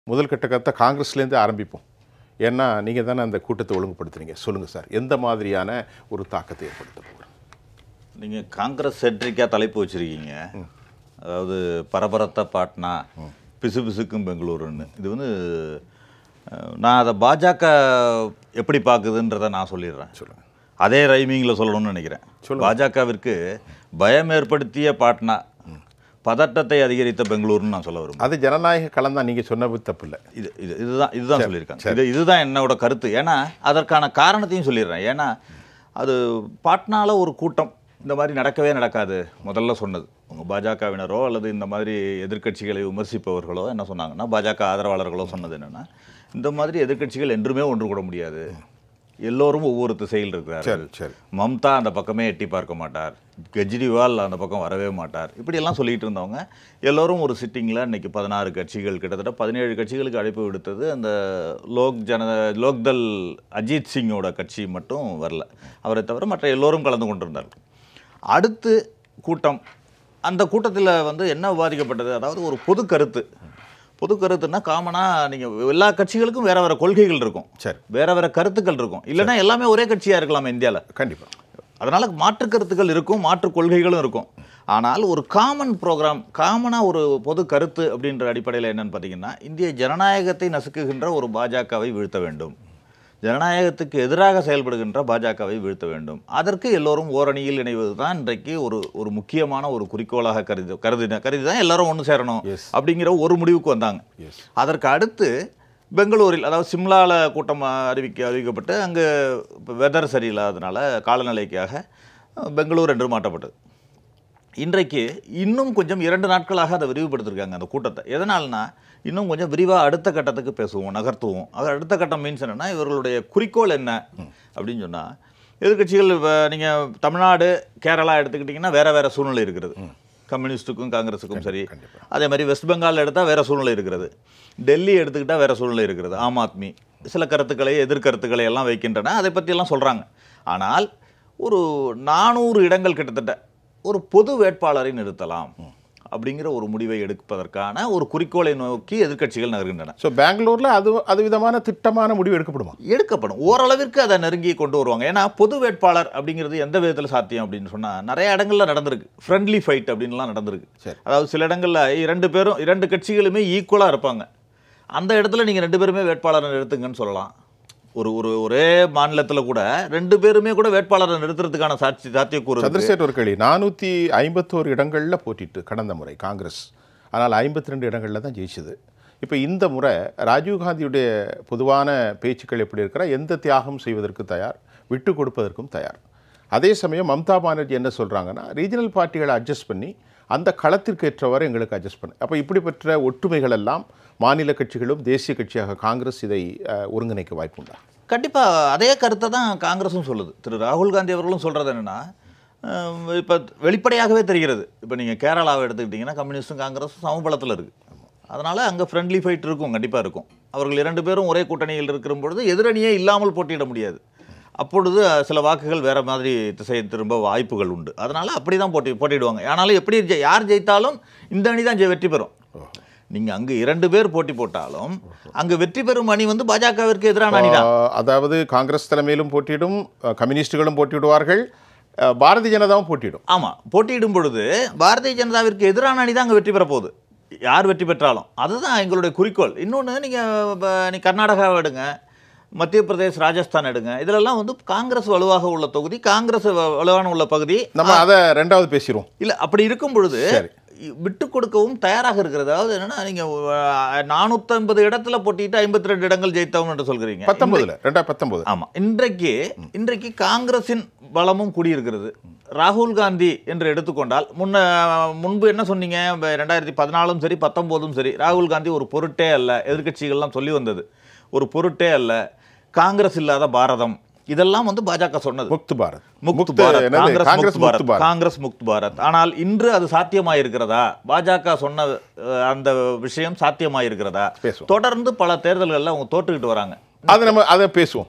முதல் கட்ட கருத்தை காங்கிரஸ்லேருந்து ஆரம்பிப்போம் ஏன்னா நீங்கள் தானே அந்த கூட்டத்தை ஒழுங்குபடுத்துறீங்க சொல்லுங்கள் சார் எந்த மாதிரியான ஒரு தாக்கத்தை ஏற்படுத்த போகிறோம் நீங்கள் காங்கிரஸ் சென்ட்ரிக்காக தலைப்பு வச்சுருக்கீங்க அதாவது பரபரத்த பாட்னா பிசுபிசுக்கும் பெங்களூருன்னு இது வந்து அஹ், நான் அதை பாஜக எப்படி பார்க்குதுன்றதை நான் சொல்லிடுறேன் சொல்லுங்கள் அதே ரைமிங்கில் சொல்லணும்னு நினைக்கிறேன் பாஜகவிற்கு பயம் ஏற்படுத்திய பாட்னா பதட்டத்தை அதிகரித்த பெங்களூருன்னு நான் சொல்ல விரும்புகிறேன் அது ஜனநாயக களம் தான் நீங்கள் சொன்னது தப்பு இல்லை இது இது இதுதான் இதுதான் சொல்லியிருக்காங்க இது இதுதான் என்னோட கருத்து ஏன்னா அதற்கான காரணத்தையும் சொல்லிடுறேன் ஏன்னா அது பாட்னால ஒரு கூட்டம் இந்த மாதிரி நடக்கவே நடக்காது முதல்ல சொன்னது உங்கள் பாஜகவினரோ அல்லது இந்த மாதிரி எதிர்க்கட்சிகளை விமர்சிப்பவர்களோ என்ன சொன்னாங்கன்னா பாஜக ஆதரவாளர்களோ சொன்னது என்னன்னா இந்த மாதிரி எதிர்க்கட்சிகள் என்றுமே ஒன்று கூட முடியாது எல்லோரும் ஒவ்வொரு திசையில் இருக்கிறார்கள் சரி சரி மம்தா அந்த பக்கமே எட்டி பார்க்க மாட்டார் கெஜ்ரிவால் அந்த பக்கம் வரவே மாட்டார் இப்படியெல்லாம் சொல்லிட்டு இருந்தவங்க எல்லோரும் ஒரு சிட்டிங்கில் இன்னைக்கு பதினாறு கட்சிகள் கிட்டத்தட்ட பதினேழு கட்சிகளுக்கு அழைப்பு விடுத்தது அந்த லோக் ஜன லோக்தல் அஜித் சிங்கோட கட்சி மட்டும் வரல அவரை தவிர மற்ற எல்லோரும் கலந்து கொண்டிருந்தார்கள் அடுத்து கூட்டம் அந்த கூட்டத்தில் வந்து என்ன விவாதிக்கப்பட்டது அதாவது ஒரு பொது கருத்து பொது கருத்துன்னா காமனாக நீங்கள் எல்லா கட்சிகளுக்கும் வேற வேற கொள்கைகள் இருக்கும் சரி வேற வேற கருத்துக்கள் இருக்கும் இல்லைன்னா எல்லாமே ஒரே கட்சியாக இருக்கலாம் இந்தியாவில் கண்டிப்பாக அதனால மாற்று கருத்துக்கள் இருக்கும் மாற்று கொள்கைகளும் இருக்கும் ஆனால் ஒரு காமன் ப்ரோக்ராம் காமனாக ஒரு பொது கருத்து அப்படின்ற அடிப்படையில் என்னன்னு பார்த்தீங்கன்னா இந்திய ஜனநாயகத்தை நசுக்குகின்ற ஒரு பாஜகவை வீழ்த்த வேண்டும் ஜனநாயகத்துக்கு எதிராக செயல்படுகின்ற பாஜகவை வீழ்த்த வேண்டும் அதற்கு எல்லோரும் ஓரணியில் இணைவது தான் இன்றைக்கு ஒரு ஒரு முக்கியமான ஒரு குறிக்கோளாக கருதி கருதி கருதி தான் எல்லாரும் ஒன்று சேரணும் Yes. அப்படிங்கிற ஒரு முடிவுக்கு வந்தாங்க எஸ் அதற்கு அடுத்து பெங்களூரில் அதாவது சிம்லாவில் கூட்டம் அறிவிக்க அறிவிக்கப்பட்டு அங்கே வெதர் சரியில்லாததுனால காலநிலைக்காக அஹ், பெங்களூர் என்று மாற்றப்பட்டது இன்றைக்கு இன்னும் கொஞ்சம் இரண்டு நாட்களாக அதை விரிவுபடுத்திருக்காங்க அந்த கூட்டத்தை எதனால்னா இன்னும் கொஞ்சம் விரிவாக அடுத்த கட்டத்துக்கு பேசுவோம் நகர்த்துவோம் அது அடுத்த கட்டம் மீன்ஸ் என்னன்னா இவர்களுடைய குறிக்கோள் என்ன அப்படின்னு சொன்னால் எதிர்க்கட்சிகள் இப்போ நீங்கள் தமிழ்நாடு கேரளா எடுத்துக்கிட்டிங்கன்னா வேற வேற சூழ்நிலை இருக்கிறது கம்யூனிஸ்ட்டுக்கும் காங்கிரஸுக்கும் சரி அதே மாதிரி வெஸ்ட் பெங்கால் எடுத்தால் வேற சூழ்நிலை இருக்கிறது டெல்லி எடுத்துக்கிட்டால் வேற சூழ்நிலை இருக்கிறது ஆம் ஆத்மி சில கருத்துக்களை எதிர்கருத்துக்களை எல்லாம் வைக்கின்றன அதை பற்றியெல்லாம் சொல்கிறாங்க ஆனால் ஒரு நானூறு இடங்கள் கிட்டத்தட்ட ஒரு பொது வேட்பாளரை நிறுத்தலாம் அப்படிங்கிற ஒரு முடிவை எடுப்பதற்கான ஒரு குறிக்கோளை நோக்கி எதிர்க்கட்சிகள் நகர்கின்றன ஸோ பெங்களூரில் அது அது விதமான திட்டமான முடிவு எடுக்கப்படுமா எடுக்கப்படும் ஓரளவிற்கு அதை நெருங்கி கொண்டு வருவாங்க ஏன்னா பொது வேட்பாளர் அப்படிங்கிறது எந்த விதத்தில் சாத்தியம் அப்படின்னு சொன்னால் நிறைய இடங்கள்ல நடந்திருக்கு ஃப்ரெண்ட்லி ஃபைட் அப்படின்லாம் நடந்திருக்கு சரி. அதாவது சில இடங்கள்ல இரண்டு பேரும் இரண்டு கட்சிகளுமே ஈக்குவலாக இருப்பாங்க அந்த இடத்துல நீங்கள் ரெண்டு பேருமே வேட்பாளரை நிறுத்துங்கன்னு சொல்லலாம் ஒரு ஒரு ஒரே மாநிலத்தில் கூட ரெண்டு பேருமே கூட வேட்பாளரை நிறுத்துறதுக்கான சாட்சி சாத்தியக்கூறு இருக்கு. சந்திரசேகர் ஒரு கேள்வி நானூற்றி ஐம்பத்தோரு இடங்களில் போட்டிட்டு கடந்த முறை காங்கிரஸ் ஆனால் ஐம்பத்தி ரெண்டு இடங்களில் தான் ஜெயிச்சது இப்போ இந்த முறை ராஜீவ்காந்தியுடைய பொதுவான பேச்சுக்கள் எப்படி இருக்கிற எந்த தியாகம் செய்வதற்கு தயார் விட்டு கொடுப்பதற்கும் தயார் அதே சமயம் மம்தா பானர்ஜி என்ன சொல்கிறாங்கன்னா ரீஜனல் பார்ட்டிகளை அட்ஜஸ்ட் பண்ணி அந்த களத்திற்கு ஏற்றவாறு எங்களுக்கு அட்ஜஸ்ட் பண்ணு அப்போ இப்படிப்பட்ட ஒற்றுமைகள் எல்லாம் மாநில கட்சிகளும் தேசிய கட்சியாக காங்கிரஸ் இதை அஹ், ஒருங்கிணைக்க வாய்ப்புண்டா கண்டிப்பா அதே கருத்தை தான் காங்கிரஸும் சொல்லுது திரு ராகுல் காந்தி அவர்களும் சொல்றது என்னன்னா அஹ், இப்ப வெளிப்படையாகவே தெரிகிறது இப்போ நீங்க கேரளாவை எடுத்துக்கிட்டிங்கன்னா கம்யூனிஸ்டும் காங்கிரஸும் சமபலத்தில் இருக்கு அதனால அங்க ஃப்ரெண்ட்லி ஃபைட் இருக்கும் கண்டிப்பா இருக்கும் அவர்கள் இரண்டு பேரும் ஒரே கூட்டணியில் இருக்கிற பொழுது எதிரணியே இல்லாமல் போட்டியிட முடியாது அப்பொழுது அஹ், சில வாக்குகள் வேற மாதிரி திசை திரும்ப வாய்ப்புகள் உண்டு அதனால அப்படி தான் போட்டி போட்டிடுவாங்க ஆனாலும் எப்படி ஜெ- யார் ஜெயித்தாலும் இந்த அணி தான் ஜெ- வெற்றி பெறும் நீங்க அங்க இரண்டு பேர் போட்டி போட்டாலும் அங்க வெற்றி பெறும் அணி வந்து பாஜகவிற்கு எதிரான அணி தான் ஆஹ், அதாவது காங்கிரஸ் தலைமையிலும் போட்டியிடும் அஹ், கம்யூனிஸ்டுகளும் போட்டியிடுவார்கள் அஹ், பாரதிய ஜனதாவும் போட்டியிடும் ஆமாம் போட்டியிடும் பொழுது பாரதிய ஜனதாவிற்கு எதிரான அணி தான் அங்கே வெற்றி பெற போகுது யார் வெற்றி பெற்றாலும் அதுதான் எங்களுடைய குறிக்கோள் இன்னொன்று நீங்கள் நீ கர்நாடகாவை எடுங்க மத்திய பிரதேஷ் ராஜஸ்தான் எடுங்க இதிலெல்லாம் வந்து காங்கிரஸ் வலுவாக உள்ள தொகுதி காங்கிரஸ் வ- வலுவான உள்ள பகுதி நம்ம அதை ரெண்டாவது பேசிடுவோம் இல்லை அப்படி இருக்கும் பொழுது சரி. விட்டு கொடுக்கவும் தயாராக இருக்கிறது அதாவது என்னன்னா நீங்கள் நானூற்றம்பது இடத்துல போட்டிட்டு ஐம்பத்தி ரெண்டு இடங்கள் ஜெயித்தோம் என்று சொல்கிறீங்க பத்தொன்பதுல ரெண்டாயிரத்தி பத்தொன்பது ஆமா இன்றைக்கு இன்றைக்கு காங்கிரசின் பலமும் கூடியிருக்கிறது ராகுல் காந்தி என்று எடுத்துக்கொண்டால் முன்ன முன்பு என்ன சொன்னீங்க இப்ப ரெண்டாயிரத்தி பதினாலும் சரி பத்தொம்போதும் சரி ராகுல் காந்தி ஒரு பொருட்டே அல்ல எதிர்க்கட்சிகள்லாம் சொல்லி வந்தது ஒரு பொருட்டே அல்ல காங்கிரஸ் இல்லாத பாரதம் இதெல்லாம் வந்து பாஜக சொன்னது முக்து பாரத் முக்து முக்து பாரத் என்னது? காங்கிரஸ் காங்கிரஸ் முக்து முக்து பாரத் பாரத் காங்கிரஸ் முக்து பாரத் ஆனால் இன்று அது சாத்தியமாயிருக்கிறதா பாஜக சொன்ன அஹ், அந்த விஷயம் சாத்தியமாயிருக்கிறதா பேசுவோம். தொடர்ந்து பல தேர்தல்கள்ல அவங்க தோற்றுக்கிட்டு வராங்க அதை நம்ம அதை பேசுவோம்